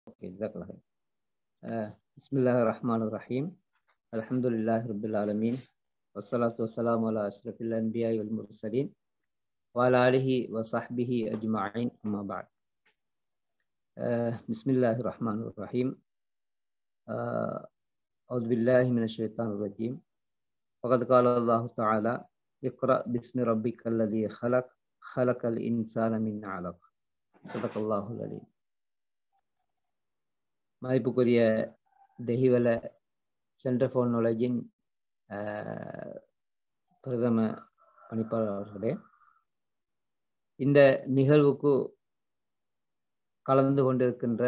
اوكي جزاك الله خير آه بسم الله الرحمن الرحيم الحمد لله رب العالمين والصلاة والسلام على أشرف الأنبياء والمرسلين وعلى آله وصحبه أجمعين أما بعد آه بسم الله الرحمن الرحيم آه أعوذ بالله من الشيطان الرجيم وقد قال الله تعالى اقرأ باسم ربك الذي خلق خلق الإنسان من علق صدق الله العليم மதிப்புக்குரிய Dehiwala centre for நாலேஜின் பிரதம பணிப்பாளர் அவர்களே இந்த நிகழ்வுக்கு கலந்து கொண்டிருக்கின்ற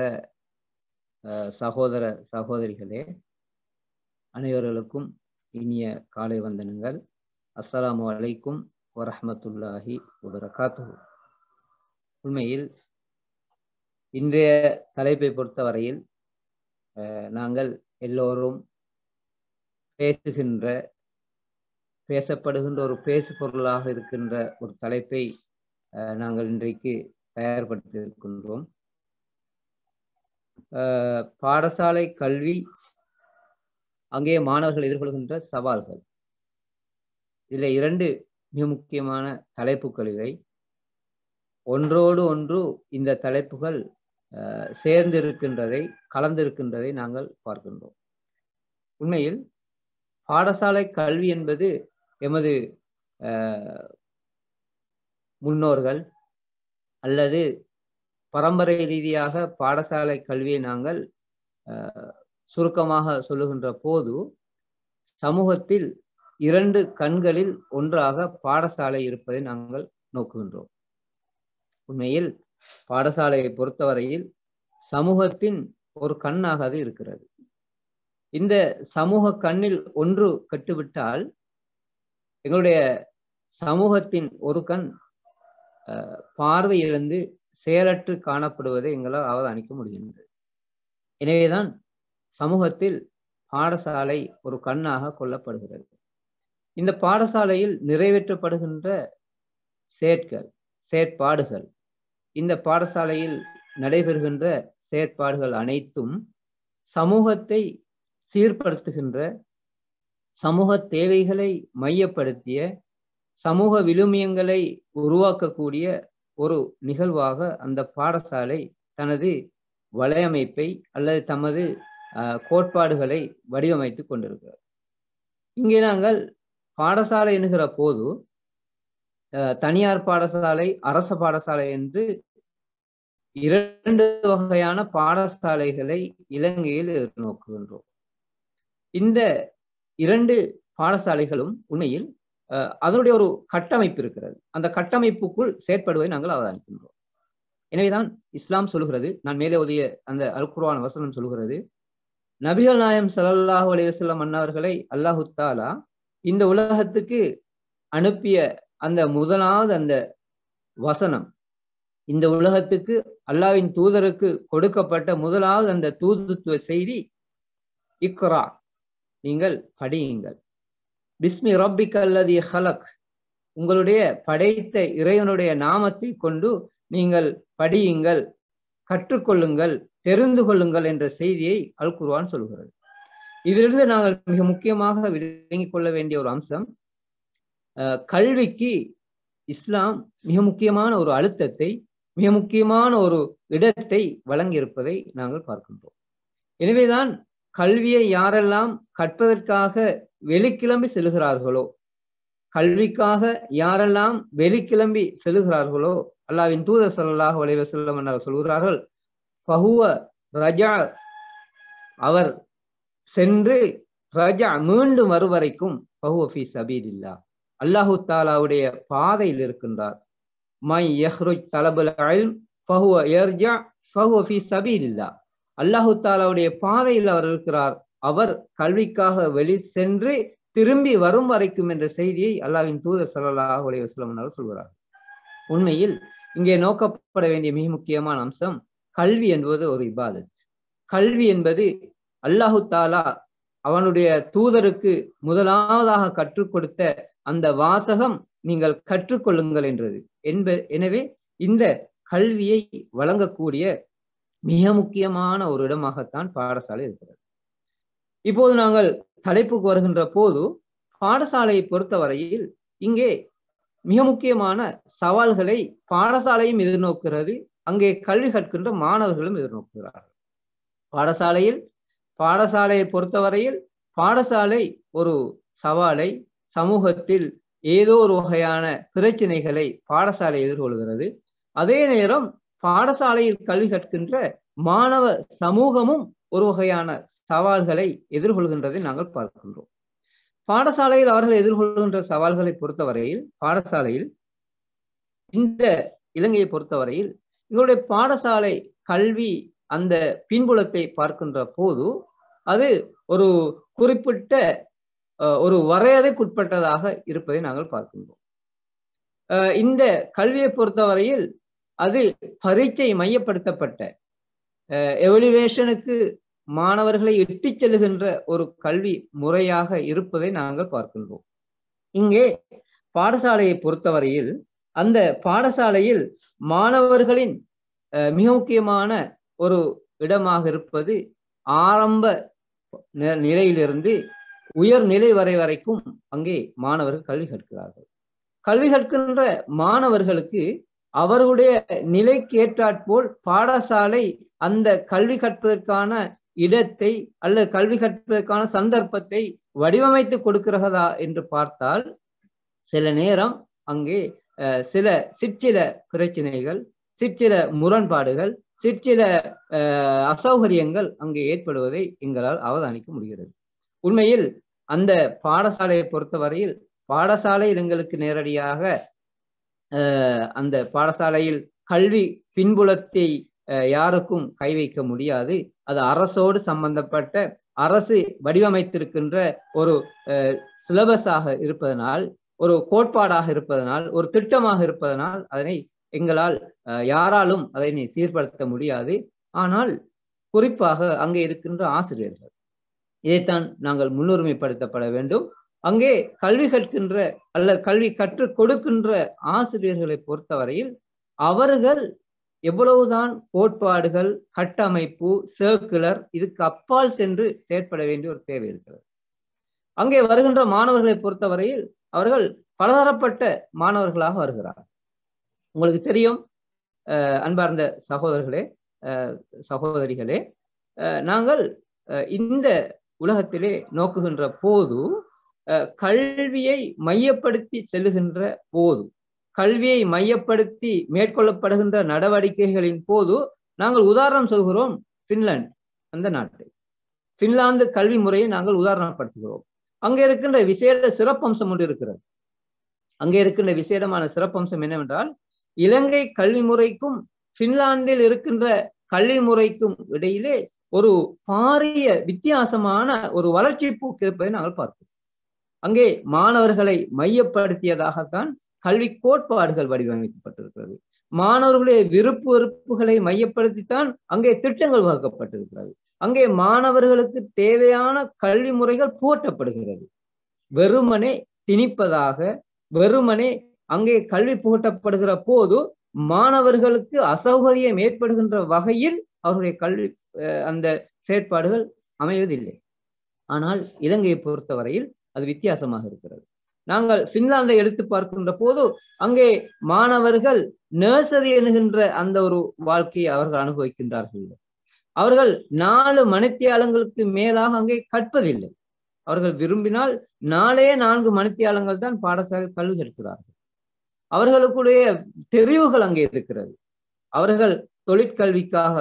சகோதர சகோதரிகளே அனைவர்களுக்கும் இனிய காலை வந்தனங்கள் அஸ்ஸலாமு அலைக்கும் வரஹமத்துல்லாஹி வபரகாத்து உண்மையில் இன்றைய தலைப்பை பொறுத்தவரையில் நாங்கள் எல்லோரும் பேசுகின்ற பேசப்படுகின்ற ஒரு பேசு பொருளாக இருக்கின்ற ஒரு தலைப்பை நாங்கள் இன்றைக்கு தயார்படுத்தி இருக்கின்றோம் பாடசாலை கல்வி அங்கே மாணவர்கள் எதிர்கொள்கின்ற சவால்கள் இதில் இரண்டு மிக முக்கியமான தலைப்புகள் இவை ஒன்றோடு ஒன்று இந்த தலைப்புகள் சேர்ந்திருக்கின்றதை கலந்திருக்கின்றதை நாங்கள் பார்க்கின்றோம் உண்மையில் பாடசாலை கல்வி என்பது எமது முன்னோர்கள் அல்லது பரம்பரை ரீதியாக பாடசாலை கல்வியை நாங்கள் சுருக்கமாக சொல்லுகின்ற போது சமூகத்தில் இரண்டு கண்களில் ஒன்றாக பாடசாலை இருப்பதை நாங்கள் நோக்குகின்றோம் உண்மையில் பாடசாலையை பொறுத்தவரையில் சமூகத்தின் ஒரு கண்ணாக அது இருக்கிறது இந்த சமூக கண்ணில் ஒன்று கட்டுவிட்டால் எங்களுடைய சமூகத்தின் ஒரு கண் பார்வை இழந்து செயலற்று காணப்படுவதை எங்களால் அவதானிக்க முடிகின்றது எனவேதான் சமூகத்தில் பாடசாலை ஒரு கண்ணாக கொள்ளப்படுகிறது இந்த பாடசாலையில் நிறைவேற்றப்படுகின்ற செயற்கள் செயற்பாடுகள் இந்த பாடசாலையில் நடைபெறுகின்ற செயற்பாடுகள் அனைத்தும் சமூகத்தை சீர்படுத்துகின்ற சமூக தேவைகளை மையப்படுத்திய சமூக விழுமியங்களை உருவாக்கக்கூடிய ஒரு நிகழ்வாக அந்த பாடசாலை தனது வலையமைப்பை அல்லது தமது கோட்பாடுகளை வடிவமைத்து கொண்டிருக்கிறது இங்கே நாங்கள் பாடசாலை என்கிற போது தனியார் பாடசாலை அரச பாடசாலை என்று இரண்டு வகையான பாடசாலைகளை இலங்கையில் நோக்குகின்றோம் இந்த இரண்டு பாடசாலைகளும் உண்மையில் அதனுடைய ஒரு கட்டமைப்பு இருக்கிறது அந்த கட்டமைப்புக்குள் செயற்படுவதை நாங்கள் அவதானிக்கின்றோம் எனவேதான் இஸ்லாம் சொல்கிறது நான் மேலே உதய அந்த அல்குர்வான் வசனம் சொல்கிறது நபிகள் நாயம் சல்லாஹூ அலிவசல்லம் அண்ணவர்களை அல்லாஹு தாலா இந்த உலகத்துக்கு அனுப்பிய அந்த முதலாவது அந்த வசனம் இந்த உலகத்துக்கு அல்லாவின் தூதருக்கு கொடுக்கப்பட்ட முதலாவது அந்த தூதுத்துவ செய்தி இக்ரா நீங்கள் படியுங்கள் பிஸ்மி ரப்பிக் அல்லது ஹலக் உங்களுடைய படைத்த இறைவனுடைய நாமத்தை கொண்டு நீங்கள் படியுங்கள் கற்றுக்கொள்ளுங்கள் தெரிந்து கொள்ளுங்கள் என்ற செய்தியை அல் குர்வான் சொல்கிறது இதிலிருந்து நாங்கள் மிக முக்கியமாக விளங்கிக் கொள்ள வேண்டிய ஒரு அம்சம் கல்விக்கு இஸ்லாம் மிக முக்கியமான ஒரு அழுத்தத்தை மிக முக்கியமான ஒரு இடத்தை வழங்கியிருப்பதை நாங்கள் பார்க்கின்றோம் எனவேதான் கல்வியை யாரெல்லாம் கற்பதற்காக வெளிக்கிளம்பி செல்கிறார்களோ கல்விக்காக யாரெல்லாம் வெளிக்கிளம்பி செல்கிறார்களோ அல்லாவின் தூதர் சல்லாஹ் வலைவ செல்லம் என்று சொல்கிறார்கள் பகுவ ரஜா அவர் சென்று ரஜா மீண்டும் வருவரைக்கும் பகுவ ஃபி சபீர் இல்லா அல்லாஹு தாலாவுடைய பாதையில் இருக்கின்றார் மை யஹ்ருஜ் தலபுல் அல்ம் ஃபஹுவ யர்ஜா ஃபஹுவ ஃபி சபீலில்லா அல்லாஹு தாலாவுடைய பாதையில் அவர் இருக்கிறார் அவர் கல்விக்காக வெளி சென்று திரும்பி வரும் வரைக்கும் என்ற செய்தியை அல்லாவின் தூதர் சல்லாஹ் அலி வஸ்லம் அவர் சொல்கிறார் உண்மையில் இங்கே நோக்கப்பட வேண்டிய மிக முக்கியமான அம்சம் கல்வி என்பது ஒரு இபாதத் கல்வி என்பது அல்லாஹு தாலா அவனுடைய தூதருக்கு முதலாவதாக கற்றுக் கொடுத்த அந்த வாசகம் நீங்கள் கற்றுக்கொள்ளுங்கள் என்றது என்ப எனவே இந்த கல்வியை வழங்கக்கூடிய மிக முக்கியமான ஒரு இடமாகத்தான் பாடசாலை இருக்கிறது இப்போது நாங்கள் தலைப்புக்கு வருகின்ற போது பாடசாலையை பொறுத்தவரையில் இங்கே மிக முக்கியமான சவால்களை பாடசாலையும் எதிர்நோக்கிறது அங்கே கல்வி கற்கின்ற மாணவர்களும் எதிர்நோக்குகிறார்கள் பாடசாலையில் பாடசாலையை பொறுத்தவரையில் பாடசாலை ஒரு சவாலை சமூகத்தில் ஏதோ ஒரு வகையான பிரச்சனைகளை பாடசாலை எதிர்கொள்கிறது அதே நேரம் பாடசாலையில் கல்வி கற்கின்ற மாணவ சமூகமும் ஒரு வகையான சவால்களை எதிர்கொள்கின்றதை நாங்கள் பார்க்கின்றோம் பாடசாலையில் அவர்கள் எதிர்கொள்கின்ற சவால்களை பொறுத்தவரையில் பாடசாலையில் இந்த இலங்கையை பொறுத்தவரையில் எங்களுடைய பாடசாலை கல்வி அந்த பின்புலத்தை பார்க்கின்ற போது அது ஒரு குறிப்பிட்ட ஒரு வரையறைக்குட்பட்டதாக இருப்பதை நாங்கள் பார்க்கின்றோம் இந்த கல்வியை பொறுத்தவரையில் அது பரீட்சை மையப்படுத்தப்பட்ட எவலிவேஷனுக்கு மாணவர்களை இட்டுச் செல்லுகின்ற ஒரு கல்வி முறையாக இருப்பதை நாங்கள் பார்க்கின்றோம் இங்கே பாடசாலையை பொறுத்தவரையில் அந்த பாடசாலையில் மாணவர்களின் மிக முக்கியமான ஒரு இடமாக இருப்பது ஆரம்ப நிலையிலிருந்து உயர்நிலை வரை வரைக்கும் அங்கே மாணவர்கள் கல்வி கற்கிறார்கள் கல்வி கற்கின்ற மாணவர்களுக்கு அவர்களுடைய நிலைக்கு ஏற்றாற்போல் பாடசாலை அந்த கல்வி கற்பதற்கான இடத்தை அல்லது கல்வி கற்பதற்கான சந்தர்ப்பத்தை வடிவமைத்து கொடுக்கிறதா என்று பார்த்தால் சில நேரம் அங்கே சில சிற்சில பிரச்சனைகள் சிற்சில முரண்பாடுகள் சிற்சில அசௌகரியங்கள் அங்கே ஏற்படுவதை எங்களால் அவதானிக்க முடிகிறது உண்மையில் அந்த பாடசாலையை பொறுத்தவரையில் பாடசாலையில் எங்களுக்கு நேரடியாக அந்த பாடசாலையில் கல்வி பின்புலத்தை யாருக்கும் கை வைக்க முடியாது அது அரசோடு சம்பந்தப்பட்ட அரசு வடிவமைத்திருக்கின்ற ஒரு சிலபஸாக இருப்பதனால் ஒரு கோட்பாடாக இருப்பதனால் ஒரு திட்டமாக இருப்பதனால் அதனை எங்களால் யாராலும் அதனை சீர்படுத்த முடியாது ஆனால் குறிப்பாக அங்கே இருக்கின்ற ஆசிரியர்கள் இதைத்தான் நாங்கள் முன்னுரிமைப்படுத்தப்பட வேண்டும் அங்கே கல்வி கற்கின்ற அல்ல கல்வி கற்றுக் கொடுக்கின்ற ஆசிரியர்களை பொறுத்தவரையில் அவர்கள் எவ்வளவுதான் கோட்பாடுகள் கட்டமைப்பு சர்க்குலர் இதுக்கு அப்பால் சென்று செயற்பட வேண்டிய ஒரு தேவை இருக்கிறது அங்கே வருகின்ற மாணவர்களை பொறுத்தவரையில் அவர்கள் பலதரப்பட்ட மாணவர்களாக வருகிறார் உங்களுக்கு தெரியும் அன்பார்ந்த சகோதரர்களே சகோதரிகளே நாங்கள் இந்த உலகத்திலே நோக்குகின்ற போது கல்வியை மையப்படுத்தி செல்லுகின்ற போது கல்வியை மையப்படுத்தி மேற்கொள்ளப்படுகின்ற நடவடிக்கைகளின் போது நாங்கள் உதாரணம் சொல்கிறோம் பின்லாந்து அந்த நாட்டை பின்லாந்து கல்வி முறையை நாங்கள் உதாரணப்படுத்துகிறோம் அங்கே இருக்கின்ற விசேட சிறப்பம்சம் ஒன்று இருக்கிறது அங்கே இருக்கின்ற விசேடமான சிறப்பம்சம் என்னவென்றால் இலங்கை கல்வி முறைக்கும் பின்லாந்தில் இருக்கின்ற கல்வி முறைக்கும் இடையிலே ஒரு பாரிய வித்தியாசமான ஒரு வளர்ச்சி போக்கு இருப்பதை நாங்கள் பார்க்கிறோம் அங்கே மாணவர்களை மையப்படுத்தியதாகத்தான் கல்வி கோட்பாடுகள் வடிவமைக்கப்பட்டிருக்கிறது மாணவர்களுடைய விருப்பு வெறுப்புகளை மையப்படுத்தித்தான் அங்கே திட்டங்கள் வகுக்கப்பட்டிருக்கிறது அங்கே மாணவர்களுக்கு தேவையான கல்வி முறைகள் புகட்டப்படுகிறது வெறுமனே திணிப்பதாக வெறுமனே அங்கே கல்வி புகட்டப்படுகிற போது மாணவர்களுக்கு அசௌகரியம் ஏற்படுகின்ற வகையில் அவருடைய கல்வி அந்த செயற்பாடுகள் அமைவதில்லை ஆனால் இலங்கையை பொறுத்தவரையில் அது வித்தியாசமாக இருக்கிறது நாங்கள் பின்லாந்தை எடுத்து பார்க்கின்ற போது அங்கே மாணவர்கள் நர்சரி என்கின்ற அந்த ஒரு வாழ்க்கையை அவர்கள் அனுபவிக்கின்றார்கள் அவர்கள் நாலு மணித்தியாலங்களுக்கு மேலாக அங்கே கற்பதில்லை அவர்கள் விரும்பினால் நாலே நான்கு மணித்தியாலங்கள் தான் பாடசாலை கல்வி கற்கிறார்கள் அவர்களுக்குடைய தெரிவுகள் அங்கே இருக்கிறது அவர்கள் தொழிற்கல்விக்காக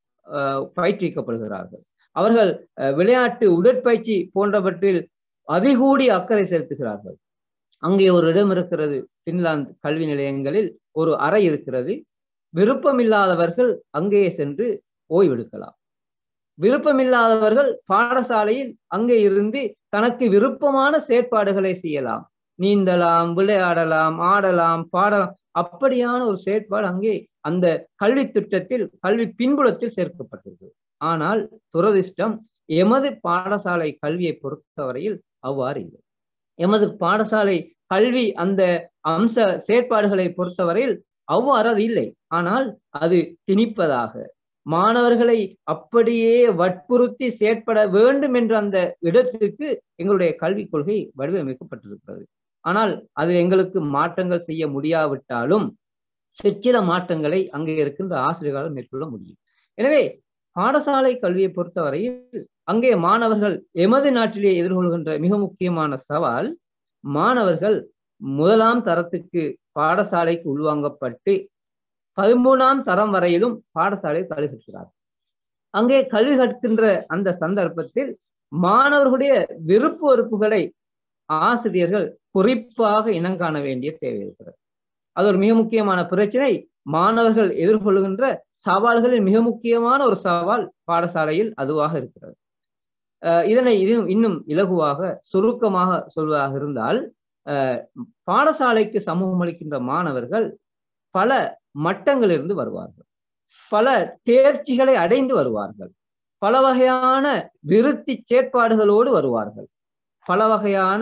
பயிற்றுவிக்கப்படுகிறார்கள் அவர்கள் விளையாட்டு உடற்பயிற்சி போன்றவற்றில் அதிகூடி அக்கறை செலுத்துகிறார்கள் அங்கே ஒரு இடம் இருக்கிறது பின்லாந்து கல்வி நிலையங்களில் ஒரு அறை இருக்கிறது விருப்பமில்லாதவர்கள் அங்கேயே சென்று ஓய்வெடுக்கலாம் விருப்பமில்லாதவர்கள் பாடசாலையில் அங்கே இருந்து தனக்கு விருப்பமான செயற்பாடுகளை செய்யலாம் நீந்தலாம் விளையாடலாம் ஆடலாம் பாடலாம் அப்படியான ஒரு செயற்பாடு அங்கே அந்த கல்வி திட்டத்தில் கல்வி பின்புலத்தில் சேர்க்கப்பட்டிருக்கு ஆனால் துரதிர்ஷ்டம் எமது பாடசாலை கல்வியை பொறுத்தவரையில் அவ்வாறு இல்லை எமது பாடசாலை கல்வி அந்த அம்ச செயற்பாடுகளை பொறுத்தவரையில் அவ்வாறு அது இல்லை ஆனால் அது திணிப்பதாக மாணவர்களை அப்படியே வற்புறுத்தி செயற்பட வேண்டும் என்ற அந்த இடத்திற்கு எங்களுடைய கல்விக் கொள்கை வடிவமைக்கப்பட்டிருக்கிறது ஆனால் அது எங்களுக்கு மாற்றங்கள் செய்ய முடியாவிட்டாலும் சிற்சில மாற்றங்களை அங்கே இருக்கின்ற ஆசிரியர்களால் மேற்கொள்ள முடியும் எனவே பாடசாலை கல்வியை பொறுத்தவரையில் அங்கே மாணவர்கள் எமது நாட்டிலே எதிர்கொள்கின்ற மிக முக்கியமான சவால் மாணவர்கள் முதலாம் தரத்துக்கு பாடசாலைக்கு உள்வாங்கப்பட்டு பதிமூணாம் தரம் வரையிலும் பாடசாலை கல்வி கற்கிறார் அங்கே கல்வி கற்கின்ற அந்த சந்தர்ப்பத்தில் மாணவர்களுடைய விருப்பு வெறுப்புகளை ஆசிரியர்கள் குறிப்பாக இனங்காண வேண்டிய தேவை இருக்கிறது அது ஒரு மிக முக்கியமான பிரச்சனை மாணவர்கள் எதிர்கொள்கின்ற சவால்களில் மிக முக்கியமான ஒரு சவால் பாடசாலையில் அதுவாக இருக்கிறது இதனை இன்னும் இன்னும் இலகுவாக சுருக்கமாக சொல்வதாக இருந்தால் பாடசாலைக்கு சமூகம் அளிக்கின்ற மாணவர்கள் பல மட்டங்களிலிருந்து வருவார்கள் பல தேர்ச்சிகளை அடைந்து வருவார்கள் பல வகையான விருத்தி செயற்பாடுகளோடு வருவார்கள் பல வகையான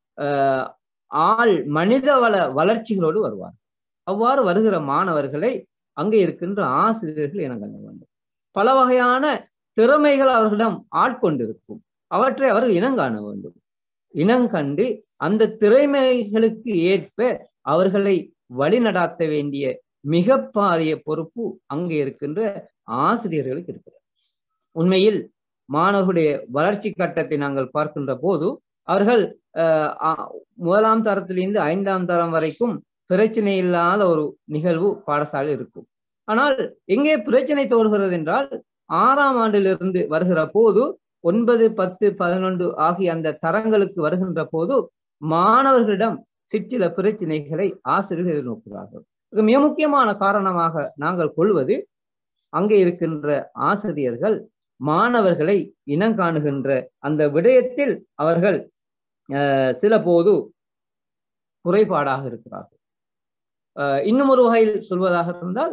ஆள் மனித வள வளர்ச்சிகளோடு வருவார்கள் அவ்வாறு வருகிற மாணவர்களை அங்கே இருக்கின்ற ஆசிரியர்கள் இனங்கண்ண வேண்டும் பல வகையான திறமைகள் அவர்களிடம் ஆட்கொண்டிருக்கும் அவற்றை அவர்கள் இனங்காண வேண்டும் இனங்கண்டு அந்த திறமைகளுக்கு ஏற்ப அவர்களை வழிநடாத்த வேண்டிய மிக பாரிய பொறுப்பு அங்கே இருக்கின்ற ஆசிரியர்களுக்கு இருக்கிறது உண்மையில் மாணவர்களுடைய வளர்ச்சி கட்டத்தை நாங்கள் பார்க்கின்ற போது அவர்கள் முதலாம் தரத்திலிருந்து ஐந்தாம் தரம் வரைக்கும் பிரச்சனை இல்லாத ஒரு நிகழ்வு பாடசாலை இருக்கும் ஆனால் எங்கே பிரச்சனை தோல்கிறது என்றால் ஆறாம் ஆண்டிலிருந்து வருகிற போது ஒன்பது பத்து பதினொன்று ஆகிய அந்த தரங்களுக்கு வருகின்ற போது மாணவர்களிடம் சிற்சில பிரச்சனைகளை ஆசிரியர்கள் எதிர்நோக்குகிறார்கள் மிக முக்கியமான காரணமாக நாங்கள் கொள்வது அங்கே இருக்கின்ற ஆசிரியர்கள் மாணவர்களை இனங்காணுகின்ற அந்த விடயத்தில் அவர்கள் சில போது குறைபாடாக இருக்கிறார்கள் இன்னும் ஒரு வகையில் சொல்வதாக இருந்தால்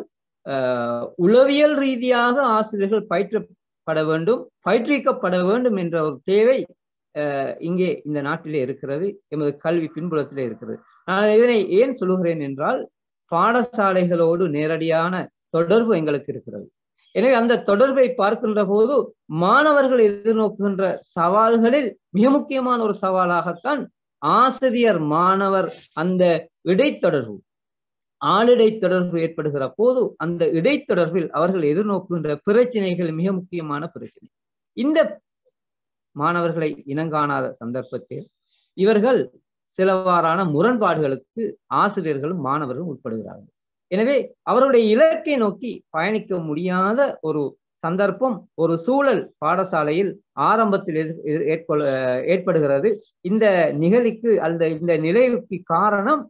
உளவியல் ரீதியாக ஆசிரியர்கள் பயிற்றப்பட வேண்டும் பயிற்றுவிக்கப்பட வேண்டும் என்ற ஒரு தேவை இங்கே இந்த நாட்டிலே இருக்கிறது எமது கல்வி பின்புலத்திலே இருக்கிறது நான் இதனை ஏன் சொல்லுகிறேன் என்றால் பாடசாலைகளோடு நேரடியான தொடர்பு எங்களுக்கு இருக்கிறது எனவே அந்த தொடர்பை பார்க்கின்ற போது மாணவர்கள் எதிர்நோக்குகின்ற சவால்களில் மிக முக்கியமான ஒரு சவாலாகத்தான் ஆசிரியர் மாணவர் அந்த இடைத்தொடர்பு ஆளிடை தொடர்பு ஏற்படுகிற போது அந்த இடைத்தொடர்பில் அவர்கள் எதிர்நோக்குகின்ற பிரச்சனைகள் மிக முக்கியமான பிரச்சனை இந்த மாணவர்களை இனங்காணாத சந்தர்ப்பத்தில் இவர்கள் சிலவாறான முரண்பாடுகளுக்கு ஆசிரியர்களும் மாணவர்களும் உட்படுகிறார்கள் எனவே அவருடைய இலக்கை நோக்கி பயணிக்க முடியாத ஒரு சந்தர்ப்பம் ஒரு சூழல் பாடசாலையில் ஆரம்பத்தில் ஏற்பொள்ள ஏற்படுகிறது இந்த நிகழ்ச்சிக்கு அந்த இந்த நிலைவுக்கு காரணம்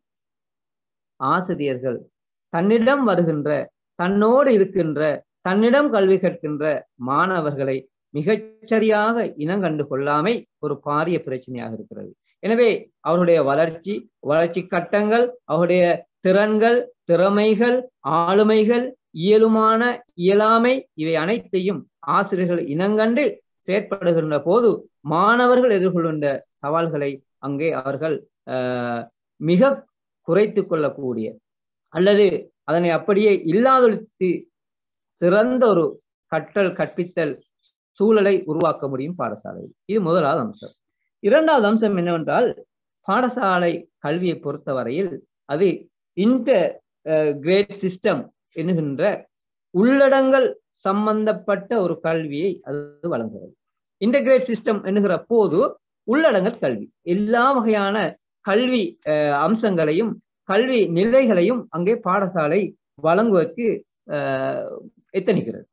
ஆசிரியர்கள் தன்னிடம் வருகின்ற தன்னோடு இருக்கின்ற தன்னிடம் கல்வி கற்கின்ற மாணவர்களை மிகச்சரியாக இனங்கண்டு கொள்ளாமை ஒரு பாரிய பிரச்சனையாக இருக்கிறது எனவே அவருடைய வளர்ச்சி வளர்ச்சி கட்டங்கள் அவருடைய திறன்கள் திறமைகள் ஆளுமைகள் இயலுமான இயலாமை இவை அனைத்தையும் ஆசிரியர்கள் இனங்கண்டு செயற்படுகின்ற போது மாணவர்கள் எதிர்கொள்கின்ற சவால்களை அங்கே அவர்கள் மிக குறைத்து கொள்ளக்கூடிய அல்லது அதனை அப்படியே இல்லாதொழித்து சிறந்த ஒரு கற்றல் கற்பித்தல் சூழலை உருவாக்க முடியும் பாடசாலையில் இது முதலாவது அம்சம் இரண்டாவது அம்சம் என்னவென்றால் பாடசாலை கல்வியை பொறுத்தவரையில் அது இன்டர் கிரேட் சிஸ்டம் என்கின்ற உள்ளடங்கள் சம்பந்தப்பட்ட ஒரு கல்வியை அது வழங்குகிறது இன்டகிரேட் சிஸ்டம் என்கிற போது உள்ளடங்கல் கல்வி எல்லா வகையான கல்வி அம்சங்களையும் கல்வி நிலைகளையும் அங்கே பாடசாலை வழங்குவதற்கு எத்தனிக்கிறது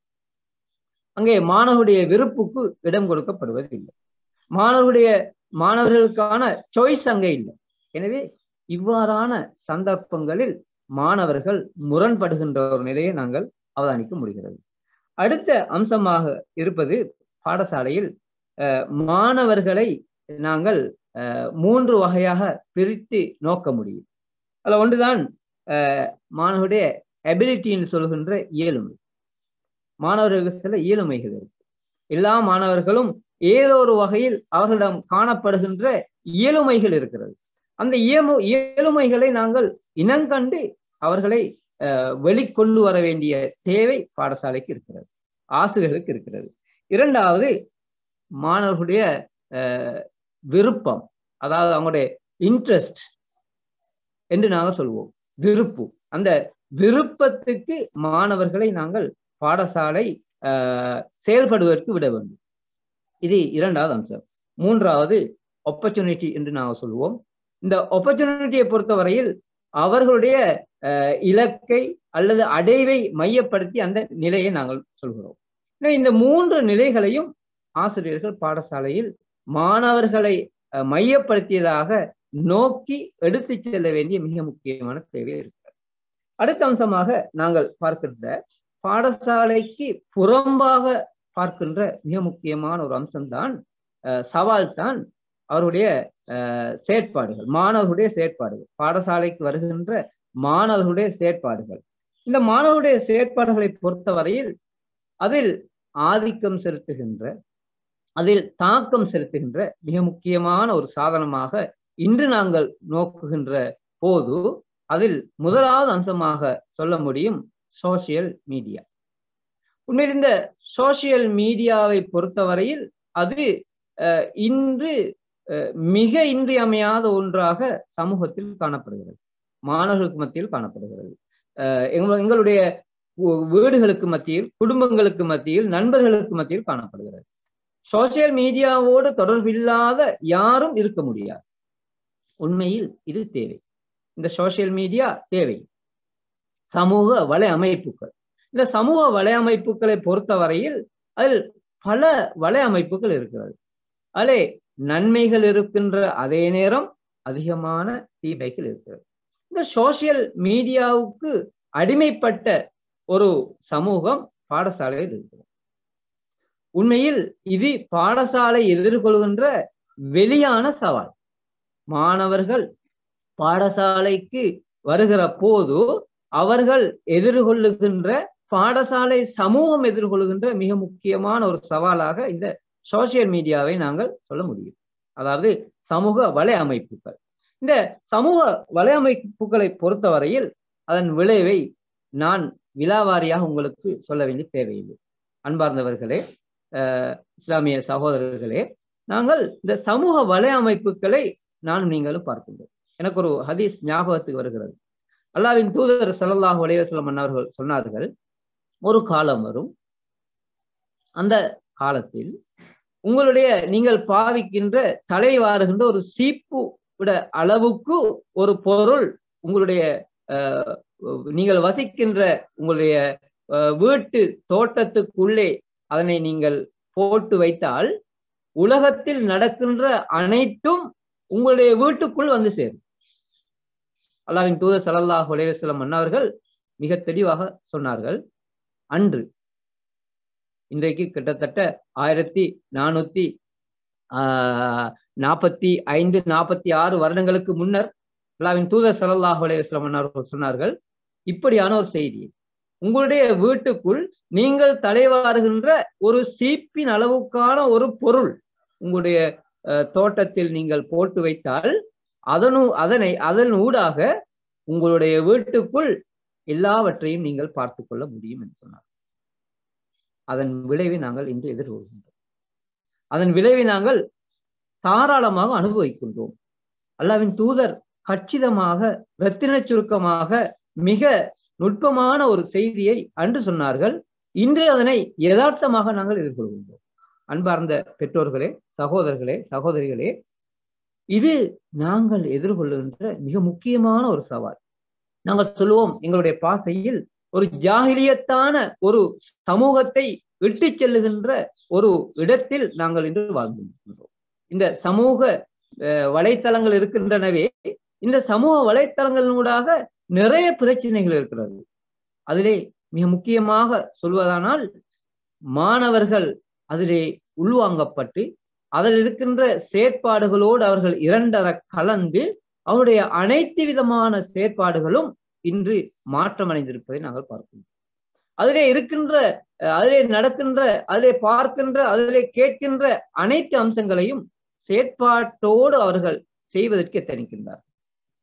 அங்கே மாணவருடைய விருப்புக்கு இடம் கொடுக்கப்படுவது இல்லை மாணவருடைய மாணவர்களுக்கான சாய்ஸ் அங்கே இல்லை எனவே இவ்வாறான சந்தர்ப்பங்களில் மாணவர்கள் முரண்படுகின்ற ஒரு நிலையை நாங்கள் அவதானிக்க முடிகிறது அடுத்த அம்சமாக இருப்பது பாடசாலையில் மாணவர்களை நாங்கள் மூன்று வகையாக பிரித்து நோக்க முடியும் அதுல ஒன்றுதான் மாணவருடைய எபிலிட்டின்னு சொல்கின்ற இயலுமை மாணவர்களுக்கு சில இயலுமைகள் இருக்கு எல்லா மாணவர்களும் ஏதோ ஒரு வகையில் அவர்களிடம் காணப்படுகின்ற இயலுமைகள் இருக்கிறது அந்த இயமு இயலுமைகளை நாங்கள் இனங்கண்டு அவர்களை வெளிக்கொண்டு வர வேண்டிய தேவை பாடசாலைக்கு இருக்கிறது ஆசிரியர்களுக்கு இருக்கிறது இரண்டாவது மாணவர்களுடைய விருப்பம் அதாவது அவங்களுடைய இன்ட்ரெஸ்ட் என்று நாங்கள் சொல்வோம் விருப்பு அந்த விருப்பத்துக்கு மாணவர்களை நாங்கள் பாடசாலை செயல்படுவதற்கு விட வேண்டும் இது இரண்டாவது அம்சம் மூன்றாவது ஆப்பர்ச்சுனிட்டி என்று நாங்கள் சொல்லுவோம் இந்த ஆப்பர்ச்சுனிட்டியை பொறுத்தவரையில் அவர்களுடைய இலக்கை அல்லது அடைவை மையப்படுத்தி அந்த நிலையை நாங்கள் சொல்கிறோம் இந்த மூன்று நிலைகளையும் ஆசிரியர்கள் பாடசாலையில் மாணவர்களை மையப்படுத்தியதாக நோக்கி எடுத்து செல்ல வேண்டிய மிக முக்கியமான தேவை இருக்கிறது அடுத்த அம்சமாக நாங்கள் பார்க்கின்ற பாடசாலைக்கு புறம்பாக பார்க்கின்ற மிக முக்கியமான ஒரு அம்சம்தான் சவால் தான் அவருடைய செயற்பாடுகள் மாணவர்களுடைய செயற்பாடுகள் பாடசாலைக்கு வருகின்ற மாணவர்களுடைய செயற்பாடுகள் இந்த மாணவருடைய செயற்பாடுகளை பொறுத்தவரையில் அதில் ஆதிக்கம் செலுத்துகின்ற அதில் தாக்கம் செலுத்துகின்ற மிக முக்கியமான ஒரு சாதனமாக இன்று நாங்கள் நோக்குகின்ற போது அதில் முதலாவது அம்சமாக சொல்ல முடியும் சோசியல் மீடியா உண்மையில் இந்த சோசியல் மீடியாவை பொறுத்தவரையில் அது இன்று மிக இன்றியமையாத ஒன்றாக சமூகத்தில் காணப்படுகிறது மாணவர்களுக்கு மத்தியில் காணப்படுகிறது எங்களுடைய வீடுகளுக்கு மத்தியில் குடும்பங்களுக்கு மத்தியில் நண்பர்களுக்கு மத்தியில் காணப்படுகிறது சோசியல் மீடியாவோடு தொடர்பில்லாத யாரும் இருக்க முடியாது உண்மையில் இது தேவை இந்த சோசியல் மீடியா தேவை சமூக வலை அமைப்புகள் இந்த சமூக வலை அமைப்புகளை பொறுத்தவரையில் அதில் பல வலை அமைப்புகள் இருக்கிறது அதிலே நன்மைகள் இருக்கின்ற அதே நேரம் அதிகமான தீமைகள் இருக்கிறது இந்த சோசியல் மீடியாவுக்கு அடிமைப்பட்ட ஒரு சமூகம் பாடசாலையில் இருக்கிறது உண்மையில் இது பாடசாலை எதிர்கொள்கின்ற வெளியான சவால் மாணவர்கள் பாடசாலைக்கு வருகிற போது அவர்கள் எதிர்கொள்ளுகின்ற பாடசாலை சமூகம் எதிர்கொள்கின்ற மிக முக்கியமான ஒரு சவாலாக இந்த சோசியல் மீடியாவை நாங்கள் சொல்ல முடியும் அதாவது சமூக வலை அமைப்புகள் இந்த சமூக வலை அமைப்புகளை பொறுத்தவரையில் அதன் விளைவை நான் விழாவாரியாக உங்களுக்கு சொல்ல வேண்டிய தேவையில்லை அன்பார்ந்தவர்களே இஸ்லாமிய சகோதரர்களே நாங்கள் இந்த சமூக வலை அமைப்புகளை நானும் நீங்களும் பார்க்கின்றோம் எனக்கு ஒரு ஹதீஸ் ஞாபகத்துக்கு வருகிறது அல்லாவின் தூதர் சல்லாஹூ அலைவாஸ்லம் அன்னவர்கள் சொன்னார்கள் ஒரு காலம் வரும் அந்த காலத்தில் உங்களுடைய நீங்கள் பாவிக்கின்ற தலைவாருகின்ற ஒரு சீப்பு விட அளவுக்கு ஒரு பொருள் உங்களுடைய நீங்கள் வசிக்கின்ற உங்களுடைய வீட்டு தோட்டத்துக்குள்ளே அதனை நீங்கள் போட்டு வைத்தால் உலகத்தில் நடக்கின்ற அனைத்தும் உங்களுடைய வீட்டுக்குள் வந்து சேரும் அல்லாவின் தூதர் சல்லாஹ் உலேவசலம் அண்ணாவர்கள் மிக தெளிவாக சொன்னார்கள் அன்று இன்றைக்கு கிட்டத்தட்ட ஆயிரத்தி நானூத்தி ஆஹ் நாற்பத்தி ஐந்து நாற்பத்தி ஆறு வருடங்களுக்கு முன்னர் அல்லாவின் தூதர் சல்லாஹ் அலையம் அண்ணாவர்கள் சொன்னார்கள் இப்படியான ஒரு செய்தி உங்களுடைய வீட்டுக்குள் நீங்கள் தலைவாருகின்ற ஒரு சீப்பின் அளவுக்கான ஒரு பொருள் உங்களுடைய தோட்டத்தில் நீங்கள் போட்டு வைத்தால் அதனு அதனை அதன் ஊடாக உங்களுடைய வீட்டுக்குள் எல்லாவற்றையும் நீங்கள் பார்த்து கொள்ள முடியும் என்று சொன்னார் அதன் விளைவை நாங்கள் இன்று எதிர்கொள்கின்றோம் அதன் விளைவை நாங்கள் தாராளமாக அனுபவிக்கின்றோம் அல்லாவின் தூதர் கச்சிதமாக ரத்தின சுருக்கமாக மிக நுட்பமான ஒரு செய்தியை அன்று சொன்னார்கள் இன்று அதனை யதார்த்தமாக நாங்கள் எதிர்கொள்கின்றோம் அன்பார்ந்த பெற்றோர்களே சகோதரர்களே சகோதரிகளே இது நாங்கள் எதிர்கொள்ளுகின்ற மிக முக்கியமான ஒரு சவால் நாங்கள் சொல்லுவோம் எங்களுடைய பாசையில் ஒரு ஜாகிரியத்தான ஒரு சமூகத்தை விட்டு செல்லுகின்ற ஒரு இடத்தில் நாங்கள் இன்று வாழ்ந்திருக்கின்றோம் இந்த சமூக வலைத்தளங்கள் இருக்கின்றனவே இந்த சமூக வலைத்தளங்களினூடாக நிறைய பிரச்சனைகள் இருக்கிறது அதிலே மிக முக்கியமாக சொல்வதானால் மாணவர்கள் அதிலே உள்வாங்கப்பட்டு அதில் இருக்கின்ற செயற்பாடுகளோடு அவர்கள் இரண்டர கலந்து அவருடைய அனைத்து விதமான செயற்பாடுகளும் இன்று மாற்றமடைந்திருப்பதை நாங்கள் பார்க்கிறோம் அதிலே இருக்கின்ற அதிலே நடக்கின்ற அதிலே பார்க்கின்ற அதிலே கேட்கின்ற அனைத்து அம்சங்களையும் செயற்பாட்டோடு அவர்கள் செய்வதற்கு எத்தனிக்கின்றார்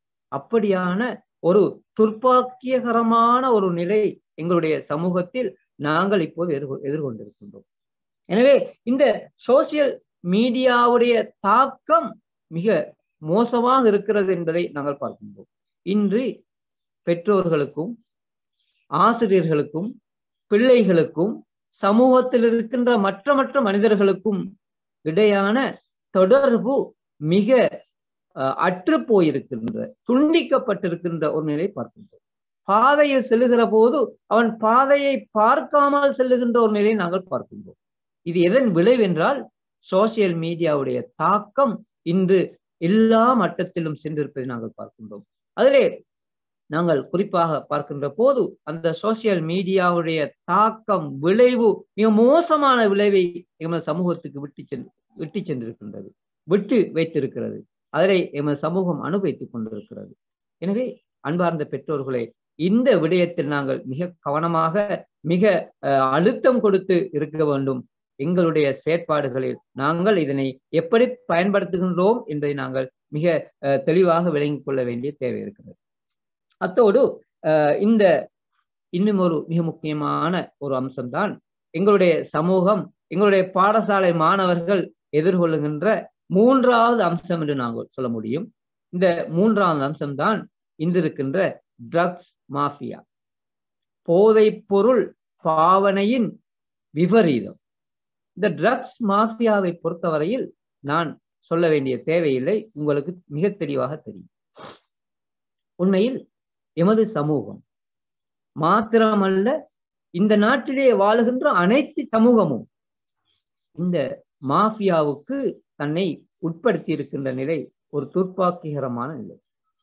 அப்படியான ஒரு துர்ப்பாக்கியகரமான ஒரு நிலை எங்களுடைய சமூகத்தில் நாங்கள் இப்போது எதிர்கொ எதிர்கொண்டிருக்கின்றோம் எனவே இந்த சோசியல் மீடியாவுடைய தாக்கம் மிக மோசமாக இருக்கிறது என்பதை நாங்கள் பார்க்கின்றோம் இன்று பெற்றோர்களுக்கும் ஆசிரியர்களுக்கும் பிள்ளைகளுக்கும் சமூகத்தில் இருக்கின்ற மற்ற மற்ற மனிதர்களுக்கும் இடையான தொடர்பு மிக அற்று போயிருக்கின்ற துண்டிக்கப்பட்டிருக்கின்ற ஒரு நிலை பார்க்கின்றோம் பாதையில் செல்லுகிற போது அவன் பாதையை பார்க்காமல் செல்லுகின்ற ஒரு நிலையை நாங்கள் பார்க்கின்றோம் இது எதன் விளைவென்றால் சோசியல் மீடியாவுடைய தாக்கம் இன்று எல்லா மட்டத்திலும் சென்றிருப்பதை நாங்கள் பார்க்கின்றோம் அதிலே நாங்கள் குறிப்பாக பார்க்கின்ற போது அந்த சோசியல் மீடியாவுடைய தாக்கம் விளைவு மிக மோசமான விளைவை எமது சமூகத்துக்கு விட்டு சென்று விட்டு சென்றிருக்கின்றது விட்டு வைத்திருக்கிறது அதனை எமது சமூகம் அனுபவித்துக் கொண்டிருக்கிறது எனவே அன்பார்ந்த பெற்றோர்களே இந்த விடயத்தில் நாங்கள் மிக கவனமாக மிக அழுத்தம் கொடுத்து இருக்க வேண்டும் எங்களுடைய செயற்பாடுகளில் நாங்கள் இதனை எப்படி பயன்படுத்துகின்றோம் என்பதை நாங்கள் மிக தெளிவாக விளங்கிக் கொள்ள வேண்டிய தேவை இருக்கிறது அத்தோடு இந்த இன்னும் ஒரு மிக முக்கியமான ஒரு அம்சம்தான் எங்களுடைய சமூகம் எங்களுடைய பாடசாலை மாணவர்கள் எதிர்கொள்ளுகின்ற மூன்றாவது அம்சம் என்று நாங்கள் சொல்ல முடியும் இந்த மூன்றாவது அம்சம்தான் இன்று இருக்கின்ற ட்ரக்ஸ் மாஃபியா போதைப் பொருள் பாவனையின் விபரீதம் இந்த ட்ரக்ஸ் மாஃபியாவை பொறுத்தவரையில் நான் சொல்ல வேண்டிய தேவையில்லை உங்களுக்கு மிக தெளிவாக தெரியும் உண்மையில் எமது சமூகம் மாத்திரமல்ல இந்த நாட்டிலே வாழுகின்ற அனைத்து சமூகமும் இந்த மாஃபியாவுக்கு தன்னை உட்படுத்தி இருக்கின்ற நிலை ஒரு துர்ப்பாக்கிகரமான நிலை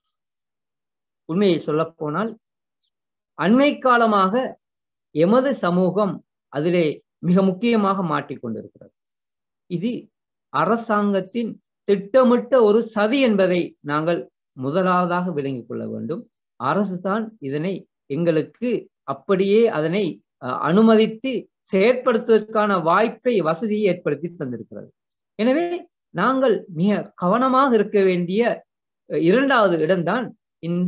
உண்மையை சொல்ல போனால் அண்மை காலமாக எமது சமூகம் அதிலே மிக முக்கியமாக மாட்டிக்கொண்டிருக்கிறது இது அரசாங்கத்தின் திட்டமிட்ட ஒரு சதி என்பதை நாங்கள் முதலாவதாக விளங்கிக் கொள்ள வேண்டும் அரசு தான் இதனை எங்களுக்கு அப்படியே அதனை அனுமதித்து செயற்படுத்துவதற்கான வாய்ப்பை வசதியை ஏற்படுத்தி தந்திருக்கிறது எனவே நாங்கள் மிக கவனமாக இருக்க வேண்டிய இரண்டாவது இடம்தான் இந்த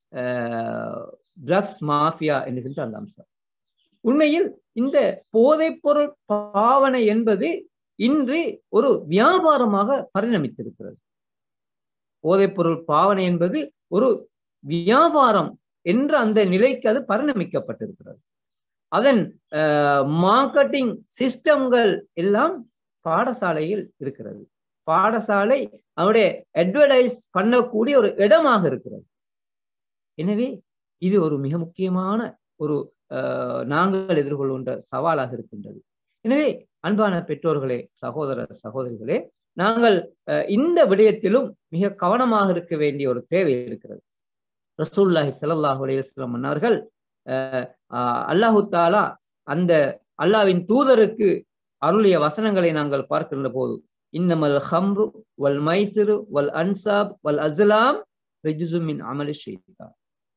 ட்ரக்ஸ் மாஃபியா என்கின்ற அந்த அம்சம் உண்மையில் இந்த போதைப்பொருள் பாவனை என்பது இன்று ஒரு வியாபாரமாக பரிணமித்திருக்கிறது போதைப்பொருள் பாவனை என்பது ஒரு வியாபாரம் என்ற அந்த நிலைக்கு அது பரிணமிக்கப்பட்டிருக்கிறது அதன் மார்க்கெட்டிங் சிஸ்டம்கள் எல்லாம் பாடசாலையில் இருக்கிறது பாடசாலை அவருடைய அட்வர்டைஸ் பண்ணக்கூடிய ஒரு இடமாக இருக்கிறது எனவே இது ஒரு மிக முக்கியமான ஒரு நாங்கள் எதிர்கொள்கின்ற சவாலாக இருக்கின்றது எனவே அன்பான பெற்றோர்களே சகோதர சகோதரிகளே நாங்கள் இந்த விடயத்திலும் மிக கவனமாக இருக்க வேண்டிய ஒரு தேவை இருக்கிறது ரசூல்லாஹி சல்லாஹூ அலையம் மன்னர்கள் அல்லாஹு தாலா அந்த அல்லாவின் தூதருக்கு அருளிய வசனங்களை நாங்கள் பார்க்கின்ற போது இன்னமல் ஹம்ரு வல் மைசிறு வல் அன்சாப் வல் அஸ்லாம் ரிஜுசுமின் அமலி ஷெய்தான்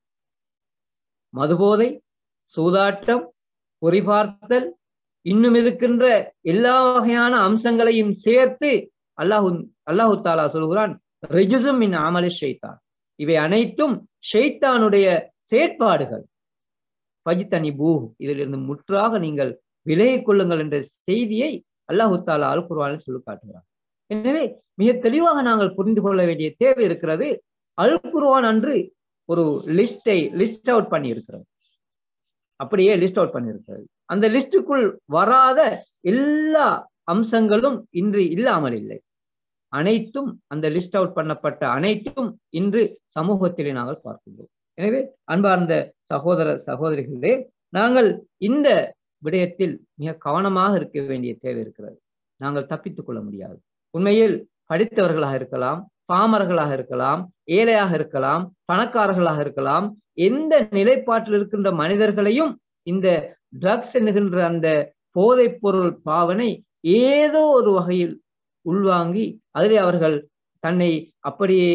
மதுபோதை சூதாட்டம் பொறிபார்த்தல் இன்னும் இருக்கின்ற எல்லா வகையான அம்சங்களையும் சேர்த்து அல்லாஹு அல்லாஹு தாலா சொல்கிறான் ரிஜுசும் மின் அமலி ஷெய்தான் இவை அனைத்தும் ஷெய்தானுடைய செயற்பாடுகள் பஜித்தனி பூ இதிலிருந்து முற்றாக நீங்கள் விலகிக் கொள்ளுங்கள் என்ற செய்தியை அல்லாஹு தாலா அல் குர்வானில் சொல்லி காட்டுகிறார் எனவே மிக தெளிவாக நாங்கள் புரிந்து கொள்ள வேண்டிய தேவை இருக்கிறது அல் குர்வான் அன்று ஒரு லிஸ்டை லிஸ்ட் அவுட் பண்ணி இருக்கிறது அப்படியே லிஸ்ட் அவுட் பண்ணியிருக்கிறது அந்த லிஸ்டுக்குள் வராத எல்லா அம்சங்களும் இன்று இல்லாமல் இல்லை அனைத்தும் அந்த லிஸ்ட் அவுட் பண்ணப்பட்ட அனைத்தும் இன்று சமூகத்திலே நாங்கள் பார்க்கின்றோம் எனவே அன்பார்ந்த சகோதர சகோதரிகளே நாங்கள் இந்த விடயத்தில் மிக கவனமாக இருக்க வேண்டிய தேவை இருக்கிறது நாங்கள் தப்பித்துக் கொள்ள முடியாது உண்மையில் படித்தவர்களாக இருக்கலாம் பாமர்களாக இருக்கலாம் ஏழையாக இருக்கலாம் பணக்காரர்களாக இருக்கலாம் எந்த நிலைப்பாட்டில் இருக்கின்ற மனிதர்களையும் இந்த ட்ரக்ஸ் என்கின்ற அந்த போதைப் பொருள் பாவனை ஏதோ ஒரு வகையில் உள்வாங்கி அதிலே அவர்கள் தன்னை அப்படியே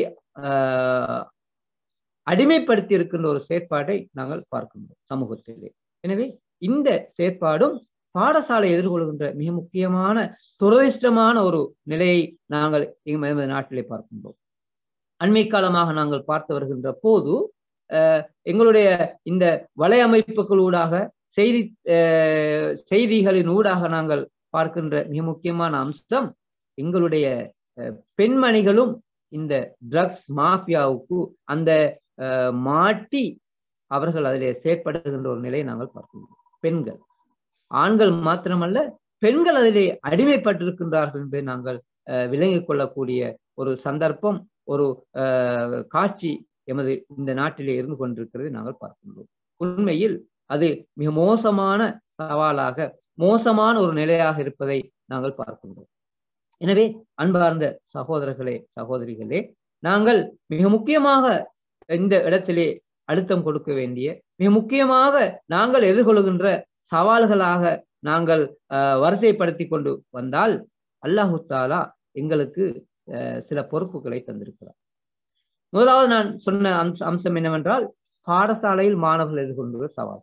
அடிமைப்படுத்தி இருக்கின்ற ஒரு செயற்பாட்டை நாங்கள் பார்க்கின்றோம் சமூகத்திலே எனவே இந்த செயற்பாடும் பாடசாலை எதிர்கொள்கின்ற மிக முக்கியமான துரதிர்ஷ்டமான ஒரு நிலையை நாங்கள் எமது நாட்டிலே பார்க்கின்றோம் அண்மை காலமாக நாங்கள் பார்த்து வருகின்ற போது எங்களுடைய இந்த வலையமைப்புகளூடாக செய்தி செய்திகளின் ஊடாக நாங்கள் பார்க்கின்ற மிக முக்கியமான அம்சம் எங்களுடைய பெண்மணிகளும் இந்த ட்ரக்ஸ் மாஃபியாவுக்கு அந்த மாட்டி அவர்கள் அதிலே செயற்படுகின்ற ஒரு நிலையை நாங்கள் பார்க்கின்றோம் பெண்கள் ஆண்கள் மாத்திரமல்ல பெண்கள் அதிலே அடிமைப்பட்டிருக்கின்றார்கள் என்பதை நாங்கள் விளங்கிக் கொள்ளக்கூடிய ஒரு சந்தர்ப்பம் ஒரு காட்சி எமது இந்த நாட்டிலே இருந்து கொண்டிருக்கிறது நாங்கள் பார்க்கின்றோம் உண்மையில் அது மிக மோசமான சவாலாக மோசமான ஒரு நிலையாக இருப்பதை நாங்கள் பார்க்கின்றோம் எனவே அன்பார்ந்த சகோதரர்களே சகோதரிகளே நாங்கள் மிக முக்கியமாக இந்த இடத்திலே அழுத்தம் கொடுக்க வேண்டிய மிக முக்கியமாக நாங்கள் எதிர்கொள்கின்ற சவால்களாக நாங்கள் வரிசைப்படுத்தி கொண்டு வந்தால் அல்லாஹு தாலா எங்களுக்கு சில பொறுப்புகளை தந்திருக்கிறார் முதலாவது நான் சொன்ன அம்ச அம்சம் என்னவென்றால் பாடசாலையில் மாணவர்கள் எதிர்கொண்டுள்ள சவால்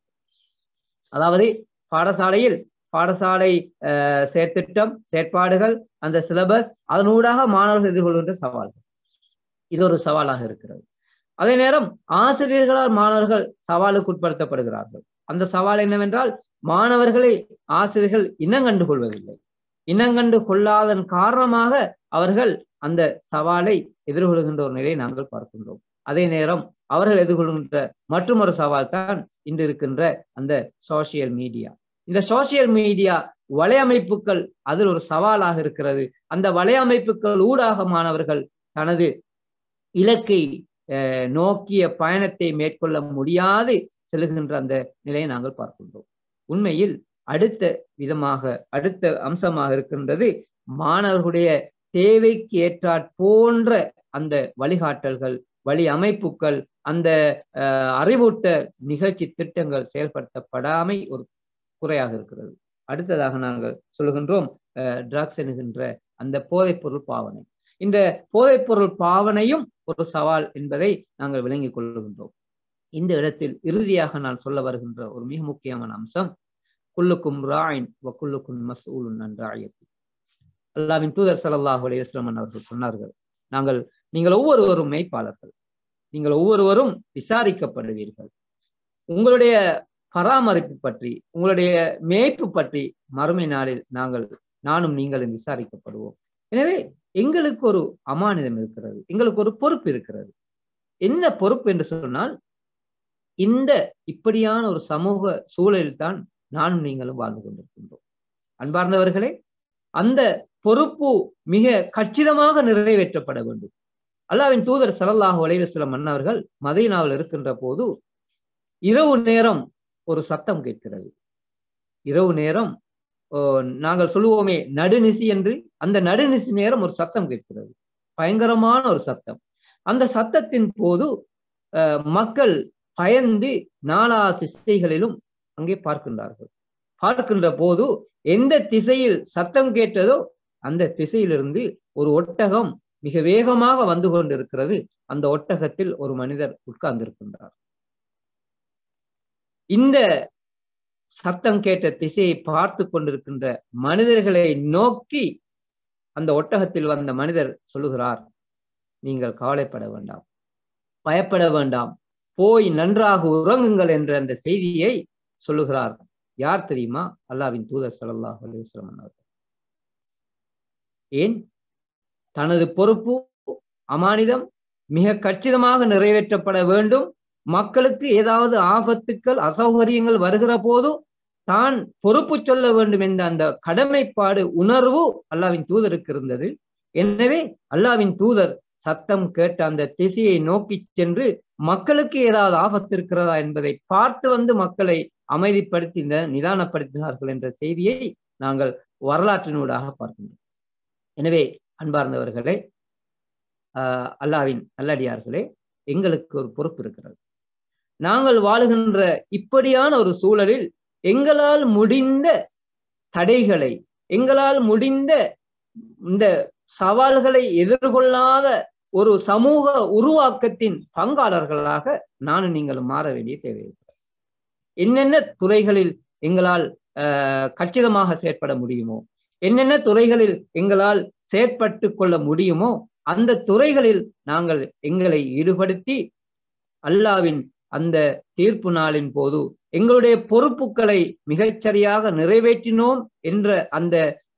அதாவது பாடசாலையில் பாடசாலை செயற்திட்டம் செயற்பாடுகள் அந்த சிலபஸ் அதனூடாக மாணவர்கள் எதிர்கொள்கின்ற சவால்கள் இது ஒரு சவாலாக இருக்கிறது அதே நேரம் ஆசிரியர்களால் மாணவர்கள் சவாலுக்கு உட்படுத்தப்படுகிறார்கள் அந்த சவால் என்னவென்றால் மாணவர்களை ஆசிரியர்கள் இனங்கண்டு கொள்வதில்லை இனங்கண்டு கொள்ளாதன் காரணமாக அவர்கள் அந்த சவாலை எதிர்கொள்கின்ற ஒரு நிலையை நாங்கள் பார்க்கின்றோம் அதே நேரம் அவர்கள் எதிர்கொள்கின்ற மற்றொரு சவால் தான் இன்று இருக்கின்ற அந்த சோசியல் மீடியா இந்த சோசியல் மீடியா வலையமைப்புகள் அதில் ஒரு சவாலாக இருக்கிறது அந்த வலையமைப்புகள் ஊடாக மாணவர்கள் தனது இலக்கை நோக்கிய பயணத்தை மேற்கொள்ள முடியாது செல்கின்ற அந்த நிலையை நாங்கள் பார்க்கின்றோம் உண்மையில் அடுத்த விதமாக அடுத்த அம்சமாக இருக்கின்றது மாணவர்களுடைய தேவைக்கு ஏற்றாற் போன்ற அந்த வழிகாட்டல்கள் வழி அமைப்புகள் அந்த அறிவூட்ட நிகழ்ச்சி திட்டங்கள் செயல்படுத்தப்படாமை ஒரு குறையாக இருக்கிறது அடுத்ததாக நாங்கள் சொல்லுகின்றோம் ட்ரக்ஸ் என்கின்ற அந்த போதைப்பொருள் பாவனை இந்த போதைப்பொருள் பாவனையும் ஒரு சவால் என்பதை நாங்கள் விளங்கிக் கொள்ளுகின்றோம் இந்த இடத்தில் இறுதியாக நான் சொல்ல வருகின்ற ஒரு மிக முக்கியமான அம்சம் குல்லுக்கும் ராயின் வக்குல்லுக்கும் மசூலுன் நன்றாயத்தி அல்லாவின் தூதர் சல்லாஹ் அலையுஸ்லமன் அவர்கள் சொன்னார்கள் நாங்கள் நீங்கள் ஒவ்வொருவரும் மெய்ப்பாளர்கள் நீங்கள் ஒவ்வொருவரும் விசாரிக்கப்படுவீர்கள் உங்களுடைய பராமரிப்பு பற்றி உங்களுடைய மேய்ப்பு பற்றி மறுமை நாளில் நாங்கள் நானும் நீங்களும் விசாரிக்கப்படுவோம் எனவே எங்களுக்கு ஒரு அமானிதம் இருக்கிறது எங்களுக்கு ஒரு பொறுப்பு இருக்கிறது என்ன பொறுப்பு என்று சொன்னால் இந்த இப்படியான ஒரு சமூக சூழலில் தான் நானும் நீங்களும் வாழ்ந்து கொண்டிருக்கின்றோம் அன்பார்ந்தவர்களே அந்த பொறுப்பு மிக கச்சிதமாக நிறைவேற்றப்பட வேண்டும் அல்லாவின் தூதர் சலல்லாஹு அலைவசலம் மன்னவர்கள் மதீனாவில் இருக்கின்ற போது இரவு நேரம் ஒரு சத்தம் கேட்கிறது இரவு நேரம் நாங்கள் சொல்லுவோமே நடுநிசி என்று அந்த நடுநிசி நேரம் ஒரு சத்தம் கேட்கிறது பயங்கரமான ஒரு சத்தம் அந்த சத்தத்தின் போது மக்கள் பயந்து நாலா திசைகளிலும் அங்கே பார்க்கின்றார்கள் பார்க்கின்ற போது எந்த திசையில் சத்தம் கேட்டதோ அந்த திசையிலிருந்து ஒரு ஒட்டகம் மிக வேகமாக வந்து கொண்டிருக்கிறது அந்த ஒட்டகத்தில் ஒரு மனிதர் உட்கார்ந்திருக்கின்றார் இந்த சத்தம் கேட்ட திசையை பார்த்து கொண்டிருக்கின்ற மனிதர்களை நோக்கி அந்த ஒட்டகத்தில் வந்த மனிதர் சொல்லுகிறார் நீங்கள் கவலைப்பட வேண்டாம் பயப்பட வேண்டாம் போய் நன்றாக உறங்குங்கள் என்ற அந்த செய்தியை சொல்லுகிறார் யார் தெரியுமா அல்லாவின் தூதர் சல்லாஹ் அலுவலம் அவர்கள் ஏன் தனது பொறுப்பு அமானிதம் மிக கச்சிதமாக நிறைவேற்றப்பட வேண்டும் மக்களுக்கு ஏதாவது ஆபத்துக்கள் அசௌகரியங்கள் வருகிற போது தான் பொறுப்பு சொல்ல வேண்டும் என்ற அந்த கடமைப்பாடு உணர்வு அல்லாவின் தூதருக்கு இருந்தது எனவே அல்லாவின் தூதர் சத்தம் கேட்ட அந்த திசையை நோக்கி சென்று மக்களுக்கு ஏதாவது ஆபத்து இருக்கிறதா என்பதை பார்த்து வந்து மக்களை அமைதிப்படுத்தி நிதானப்படுத்தினார்கள் என்ற செய்தியை நாங்கள் வரலாற்றினூடாக பார்க்கின்றோம் எனவே அன்பார்ந்தவர்களே ஆஹ் அல்லாவின் நல்லடியார்களே எங்களுக்கு ஒரு பொறுப்பு இருக்கிறது நாங்கள் வாழுகின்ற இப்படியான ஒரு சூழலில் எங்களால் முடிந்த தடைகளை எங்களால் முடிந்த இந்த சவால்களை எதிர்கொள்ளாத ஒரு சமூக உருவாக்கத்தின் பங்காளர்களாக நானும் நீங்கள் மாற வேண்டிய தேவை இருக்கிறது என்னென்ன துறைகளில் எங்களால் கச்சிதமாக செயற்பட முடியுமோ என்னென்ன துறைகளில் எங்களால் செயற்பட்டு கொள்ள முடியுமோ அந்த துறைகளில் நாங்கள் எங்களை ஈடுபடுத்தி அல்லாவின் அந்த தீர்ப்பு நாளின் போது எங்களுடைய பொறுப்புகளை மிகச்சரியாக நிறைவேற்றினோம் என்ற அந்த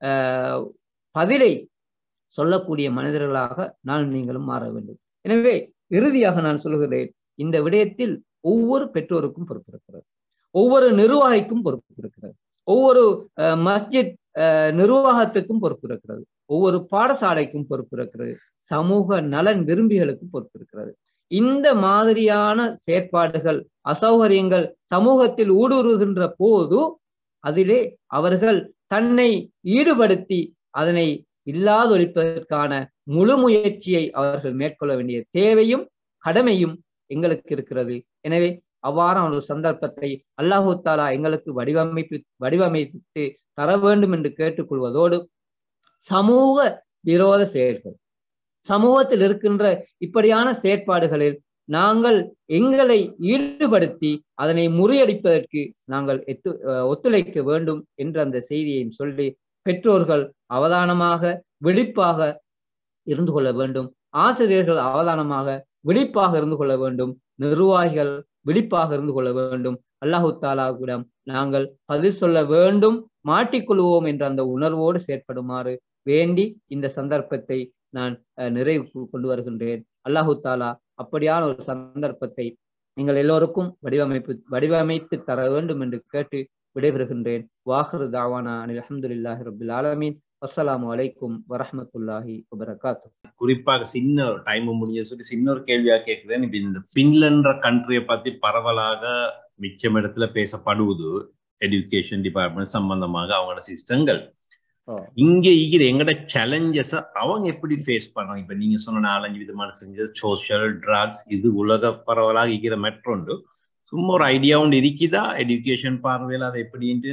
பதிலை சொல்லக்கூடிய மனிதர்களாக நான் நீங்களும் மாற வேண்டும் எனவே இறுதியாக நான் சொல்கிறேன் இந்த விடயத்தில் ஒவ்வொரு பெற்றோருக்கும் பொறுப்பு இருக்கிறது ஒவ்வொரு நிர்வாகிக்கும் பொறுப்பு இருக்கிறது ஒவ்வொரு மஸ்ஜித் நிர்வாகத்துக்கும் பொறுப்பு இருக்கிறது ஒவ்வொரு பாடசாலைக்கும் பொறுப்பு இருக்கிறது சமூக நலன் விரும்பிகளுக்கும் பொறுப்பு இருக்கிறது இந்த மாதிரியான செயற்பாடுகள் அசௌகரியங்கள் சமூகத்தில் ஊடுருகின்ற போது அதிலே அவர்கள் தன்னை ஈடுபடுத்தி அதனை இல்லாதொழிப்பதற்கான முழு முயற்சியை அவர்கள் மேற்கொள்ள வேண்டிய தேவையும் கடமையும் எங்களுக்கு இருக்கிறது எனவே அவ்வாறான ஒரு சந்தர்ப்பத்தை அல்லாஹூ தாலா எங்களுக்கு வடிவமைப்பு வடிவமைத்து தர வேண்டும் என்று கேட்டுக்கொள்வதோடு சமூக விரோத செயல்கள் சமூகத்தில் இருக்கின்ற இப்படியான செயற்பாடுகளில் நாங்கள் எங்களை ஈடுபடுத்தி அதனை முறியடிப்பதற்கு நாங்கள் எத்து ஒத்துழைக்க வேண்டும் என்ற அந்த செய்தியையும் சொல்லி பெற்றோர்கள் அவதானமாக விழிப்பாக இருந்து கொள்ள வேண்டும் ஆசிரியர்கள் அவதானமாக விழிப்பாக இருந்து கொள்ள வேண்டும் நிர்வாகிகள் விழிப்பாக இருந்து கொள்ள வேண்டும் அல்லாஹு தாலாவிடம் நாங்கள் பதில் சொல்ல வேண்டும் மாட்டிக்கொள்வோம் என்ற அந்த உணர்வோடு செயற்படுமாறு வேண்டி இந்த சந்தர்ப்பத்தை நான் நிறைவு கொண்டு வருகின்றேன் அல்லாஹு தாலா அப்படியான ஒரு சந்தர்ப்பத்தை நீங்கள் எல்லோருக்கும் வடிவமைப்பு வடிவமைத்து தர வேண்டும் என்று கேட்டு விடைபெறுகின்றேன் வாஹரு தாவானா அனில் அஹமதுல்லாஹி ரபுல் ஆலமீன் அஸ்ஸலாமு அலைக்கும் வரஹமத்துல்லாஹி வபரகாத்து குறிப்பாக சின்ன டைம் முடிய சொல்லி சின்ன ஒரு கேள்வியா கேட்கிறேன் இப்ப இந்த பின்லன்ற கண்ட்ரியை பத்தி பரவலாக மிச்சம் இடத்துல பேசப்படுவது எஜுகேஷன் டிபார்ட்மெண்ட் சம்பந்தமாக அவங்களோட சிஸ்டங்கள் இங்க இருக்கிற எங்கட சேலஞ்சஸ அவங்க எப்படி ஃபேஸ் பண்ணாங்க இப்ப நீங்க சொன்ன நாலஞ்சு விதமான செஞ்ச சோசியல் ட்ரக்ஸ் இது உலக பரவலாக இருக்கிற மெட்ரோண்டு சும்மா ஒரு ஐடியா ஒன்று இருக்குதா எஜுகேஷன் பார்வையில் அதை எப்படின்ட்டு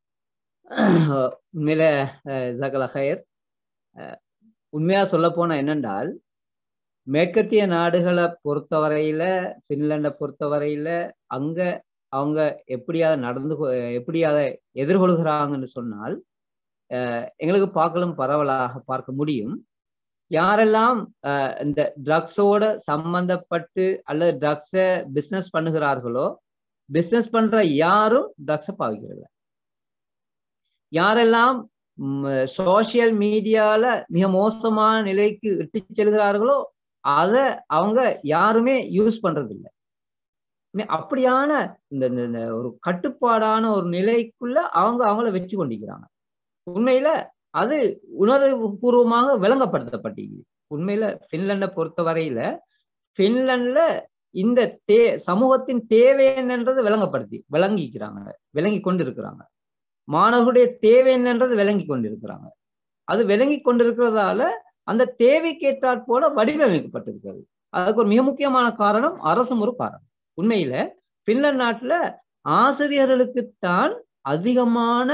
உண்மையில ஜகல ஹயர் உண்மையா சொல்ல போனா என்னென்றால் மேற்கத்திய நாடுகளை பொறுத்தவரையில பின்லாண்டை பொறுத்தவரையில அங்க அவங்க எப்படி அதை நடந்து எப்படி அதை எதிர்கொள்கிறாங்கன்னு சொன்னால் எங்களுக்கு பார்க்கலும் பரவலாக பார்க்க முடியும் யாரெல்லாம் இந்த ட்ரக்ஸோட சம்பந்தப்பட்டு அல்லது ட்ரக்ஸை பிஸ்னஸ் பண்ணுகிறார்களோ பிஸ்னஸ் பண்ற யாரும் ட்ரக்ஸை பாவிக்கிறது யாரெல்லாம் சோசியல் மீடியால மிக மோசமான நிலைக்கு இட்டு செல்கிறார்களோ அதை அவங்க யாருமே யூஸ் பண்றது இல்லை அப்படியான இந்த ஒரு கட்டுப்பாடான ஒரு நிலைக்குள்ள அவங்க அவங்கள வச்சு கொண்டிருக்கிறாங்க உண்மையில அது உணர்வு பூர்வமாக விளங்கப்படுத்தப்பட்டது உண்மையில பின்லாண்டை பொறுத்த வரையில பின்லாண்ட்ல இந்த தே சமூகத்தின் தேவை என்னன்றது விளங்கப்படுத்தி விளங்கிக்கிறாங்க விளங்கி கொண்டு இருக்கிறாங்க மாணவர்களுடைய தேவை என்னன்றது விளங்கி கொண்டிருக்கிறாங்க அது விளங்கி கொண்டிருக்கிறதால அந்த தேவைக்கேற்றாற் போல வடிவமைக்கப்பட்டிருக்கிறது அதுக்கு ஒரு மிக முக்கியமான காரணம் அரசும் ஒரு காரணம் உண்மையில பின்லாந்து நாட்டுல ஆசிரியர்களுக்குத்தான் அதிகமான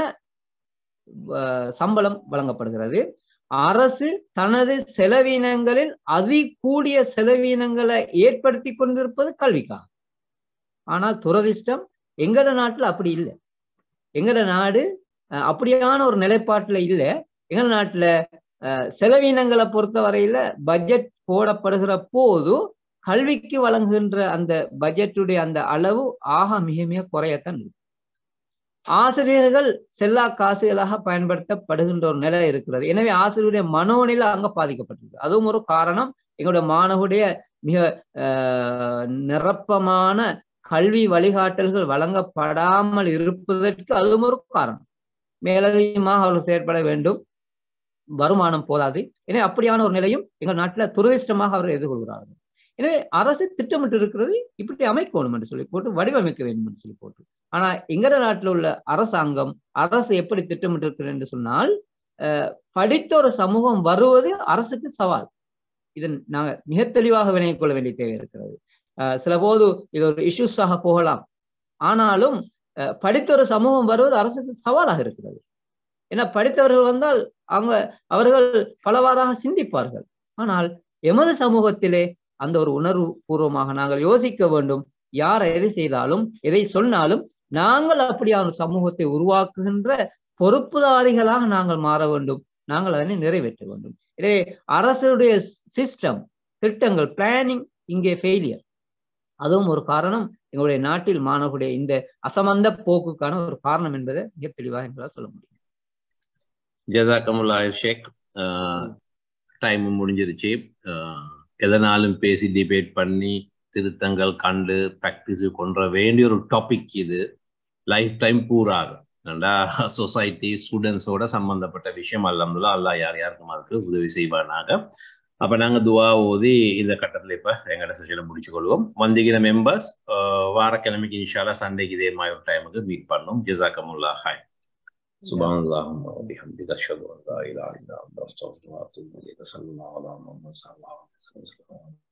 சம்பளம் வழங்கப்படுகிறது அரசு தனது செலவினங்களில் அதி கூடிய செலவினங்களை ஏற்படுத்தி கொண்டிருப்பது கல்விக்காக ஆனால் துரதிர்ஷ்டம் எங்கட நாட்டுல அப்படி இல்லை எங்கட நாடு அப்படியான ஒரு நிலைப்பாட்டுல இல்லை எங்கட நாட்டுல செலவினங்களை பொறுத்த வரையில பட்ஜெட் போடப்படுகிற போது கல்விக்கு வழங்குகின்ற அந்த பட்ஜெட்டுடைய அந்த அளவு ஆக மிக மிக குறையத்தான் இருக்கு ஆசிரியர்கள் செல்லா காசுகளாக பயன்படுத்தப்படுகின்ற ஒரு நிலை இருக்கிறது எனவே ஆசிரியருடைய மனோநிலை அங்க பாதிக்கப்பட்டிருக்கு அதுவும் ஒரு காரணம் எங்களுடைய மாணவருடைய மிக நிரப்பமான கல்வி வழிகாட்டல்கள் வழங்கப்படாமல் இருப்பதற்கு அதுவும் ஒரு காரணம் மேலதிகமாக அவர்கள் செயற்பட வேண்டும் வருமானம் போதாது எனவே அப்படியான ஒரு நிலையும் எங்கள் நாட்டுல துரதிருஷ்டமாக அவர்கள் எதிர்கொள்கிறார்கள் எனவே அரசு திட்டமிட்டு இருக்கிறது இப்படி அமைக்கணும் என்று சொல்லி போட்டு வடிவமைக்க வேண்டும் என்று சொல்லி போட்டு ஆனா எங்கட நாட்டில் உள்ள அரசாங்கம் அரசு எப்படி திட்டமிட்டு இருக்கிறது என்று சொன்னால் படித்த ஒரு சமூகம் வருவது அரசுக்கு சவால் இதன் நாங்க மிக தெளிவாக விளங்கிக் கொள்ள வேண்டிய தேவை இருக்கிறது சில போது இது ஒரு இஷ்யூஸாக போகலாம் ஆனாலும் படித்த ஒரு சமூகம் வருவது அரசுக்கு சவாலாக இருக்கிறது ஏன்னா படித்தவர்கள் வந்தால் அவங்க அவர்கள் பலவாறாக சிந்திப்பார்கள் ஆனால் எமது சமூகத்திலே அந்த ஒரு உணர்வு பூர்வமாக நாங்கள் யோசிக்க வேண்டும் யார் எதை செய்தாலும் எதை சொன்னாலும் நாங்கள் அப்படியான ஒரு சமூகத்தை உருவாக்குகின்ற பொறுப்புதாரிகளாக நாங்கள் மாற வேண்டும் நாங்கள் அதனை நிறைவேற்ற வேண்டும் எனவே அரசுடைய சிஸ்டம் திட்டங்கள் பிளானிங் இங்கே ஃபெயிலியர் அதுவும் ஒரு காரணம் எங்களுடைய நாட்டில் மாணவர்களுடைய இந்த அசமந்த போக்குக்கான ஒரு காரணம் என்பதை மிக தெளிவாக எங்களால் சொல்ல முடியும் ஜசாக்கமுல்லா ஷேக் டைம் முடிஞ்சிருச்சு எதனாலும் பேசி டிபேட் பண்ணி திருத்தங்கள் கண்டு ப்ராக்டிஸ் கொன்ற வேண்டிய ஒரு டாபிக் இது லைஃப் டைம் பூராக ஏண்டா சொசைட்டி ஸ்டூடெண்ட்ஸோட சம்பந்தப்பட்ட விஷயம் அல்லாமல அல்லா யார் யாருக்கும் அதுக்கு உதவி செய்வானாக அப்ப நாங்க துவா ஓதி இந்த கட்டத்துல இப்ப எங்கட செஷனை முடிச்சு கொள்வோம் வந்திகிற மெம்பர்ஸ் வாரக்கிழமைக்கு இன்ஷால்லா சண்டேக்கு இதே மாதிரி ஒரு டைமுக்கு மீட் பண்ணோம் ஜிசாக்கமுல்லா ஹாய் سبحان اللهم وبحمدك اشهد ان لا اله الا انت استغفرك واتوب اليك صلى الله على محمد صلى الله عليه وسلم